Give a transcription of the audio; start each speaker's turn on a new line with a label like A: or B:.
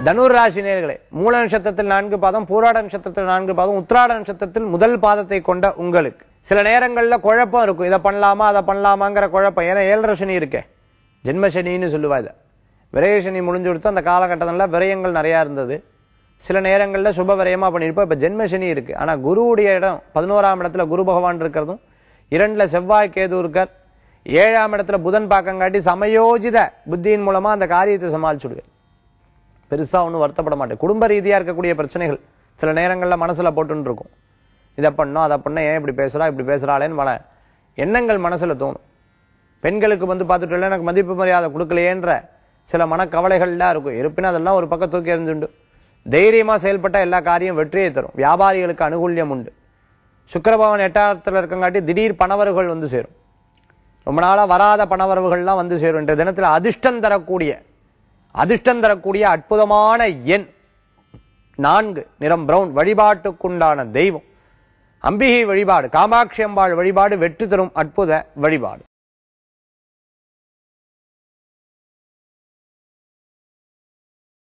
A: தனுர் ராசி நேர்களே மூல நட்சத்திரத்தில் நான்கு பாதம் பூராட நட்சத்திரத்தில் நான்கு பாதம் உத்திராட நட்சத்திரத்தில் முதல் பாதத்தை கொண்ட உங்களுக்கு சில நேரங்கள்ல குழப்பம் இருக்கும் இதை பண்ணலாமா அதை பண்ணலாமாங்கிற குழப்பம் ஏன்னா ஏழரை சனி இருக்கே ஜென்ம சனின்னு சொல்லுவா இதை விரய சனி முடிஞ்சு கொடுத்து அந்த காலகட்டத்தில் விரயங்கள் நிறைய இருந்தது சில நேரங்கள்ல சுப விரயமா பண்ணியிருப்போம் இப்ப ஜென்ம சனி இருக்கு ஆனா குருவுடைய இடம் பதினோராம் இடத்துல குரு பகவான் இருக்கிறதும் இரண்டுல செவ்வாய் கேது இருக்கார் ஏழாம் இடத்துல புதன் பாக்கங்காட்டி சமயோஜித புத்தியின் மூலமா அந்த காரியத்தை சமாளிச்சுடுவேன் பெருசா ஒன்றும் வருத்தப்பட மாட்டேன் குடும்ப ரீதியா இருக்கக்கூடிய பிரச்சனைகள் சில நேரங்கள்ல மனசுல போட்டுன்னு இருக்கும் இதை பண்ணோம் அதை பண்ண ஏன் இப்படி பேசுறா இப்படி பேசுறாளேன்னு மன எண்ணங்கள் மனசுல தோணும் பெண்களுக்கு வந்து பார்த்துட்டு எனக்கு மதிப்பு மரியாதை கொடுக்கலையேன்ற சில மனக்கவலைகள்லாம் இருக்கும் இருப்பினும் அதெல்லாம் ஒரு பக்கம் தூக்கி எறிஞ்சுண்டு தைரியமா செயல்பட்ட எல்லா காரியம் வெற்றியை தரும் வியாபாரிகளுக்கு அனுகூல்யம் உண்டு சுக்கிரபவன் எட்டாயிரத்துல இருக்கங்காட்டி திடீர் பணவர்கள் வந்து சேரும் ரொம்ப நாளா வராத பணவரவுகள்லாம் வந்து சேரும் இன்றைய தினத்துல அதிர்ஷ்டம் தரக்கூடிய அதிர்ஷ்டம் தரக்கூடிய அற்புதமான எண் நான்கு நிறம் பிரவுன் வழிபாட்டுக்குண்டான தெய்வம் அம்பிகை வழிபாடு காமாட்சி அம்பாள் வழிபாடு வெற்றி தரும் அற்புத வழிபாடு